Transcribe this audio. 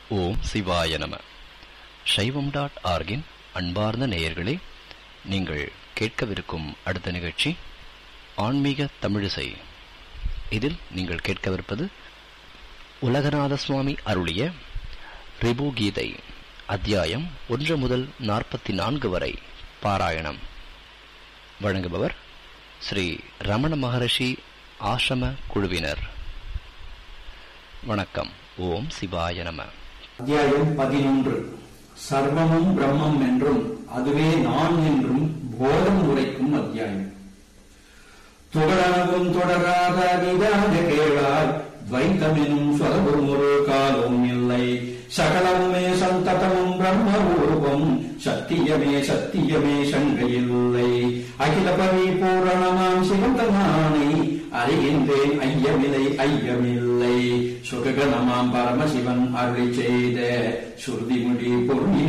ஓம் சிவாய நம சைவம் டாட் ஆர்கின் அன்பார்ந்த நேயர்களே நீங்கள் கேட்கவிருக்கும் அடுத்த நிகழ்ச்சி ஆன்மீக தமிழிசை இதில் நீங்கள் கேட்கவிருப்பது உலகநாத சுவாமி அருளிய ரிபு கீதை அத்தியாயம் ஒன்று முதல் நாற்பத்தி நான்கு வரை பாராயணம் வழங்குபவர் ஸ்ரீ ரமண மகரிஷி ஆசிரம குழுவினர் வணக்கம் ஓம் சிவாய நம அத்தியாயம் பதினொன்று சர்வமும் பிரம்மம் என்றும் அதுவே நான் என்றும் போதம் உரைக்கும் அத்தியாயம் தொடரவும் தொடராத நிதான கேளார் துவைத்தமெனும் சொலவும் ஒரு காலும் இல்லை சகலமுமே சந்ததமும் பிரம்ம ரூபம் சத்தியமே சத்தியமே சங்கையில்லை அகில பரிபூரணமாம் சிவந்தமானை அறிகின்றேன் ஐயமில்லை ஐயமில்லை சுககணமாம் பரமசிவன் அருளி செய்த சுருதிமுடி பொருளின்